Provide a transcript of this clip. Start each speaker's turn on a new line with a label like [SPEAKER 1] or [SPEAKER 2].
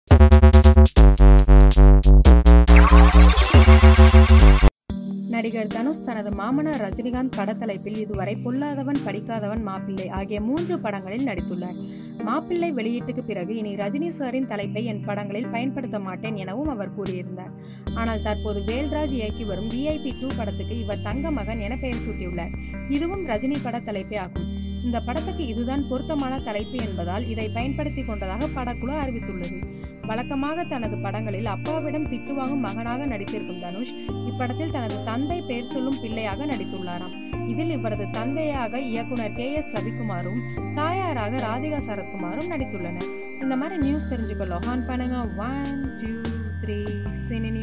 [SPEAKER 1] நடிகர் தனுஷ் தனது மாமனார் ரஜினிகாந்த் படத்தலைப்பில் இதுவரை பொல்லாதவன் படிக்காதவன் மாப்பிள்ளை ஆகிய மூன்று படங்களில் நடித்துள்ளார் மாப்பிள்ளை வெளியீட்டுக்கு பிறகு இனி ரஜினி சாரின் தலைப்பை என் படங்களில் பயன்படுத்த மாட்டேன் எனவும் அவர் கூறியிருந்தார் ஆனால் தற்போது வேல்ராஜ் இயக்கி வரும் விஐபி டூ படத்துக்கு இவர் தங்க மகன் என பெயர் சூட்டியுள்ளார் இதுவும் ரஜினி பட தலைப்பே ஆகும் இந்த படத்துக்கு இதுதான் பொருத்தமான தலைப்பு என்பதால் இதை பயன்படுத்தி கொண்டதாக படக்குழு அறிவித்துள்ளது வழக்கமாக தனது படங்களில் அப்பாவிடம் திட்டு வாங்கும் மகனாக நடித்திருக்கும் தனுஷ் இப்படத்தில் தனது தந்தை பெயர் சொல்லும் பிள்ளையாக நடித்துள்ளாராம் இதில் இவரது தந்தையாக இயக்குனர் கே எஸ் ரவிக்குமாரும் தாயாராக ராதிகா சரத்குமாரும் நடித்துள்ளனர் இந்த மாதிரி நியூஸ் தெரிஞ்சுக்க லொஹான் பண்ணுங்க ஒன் டூ த்ரீ சினி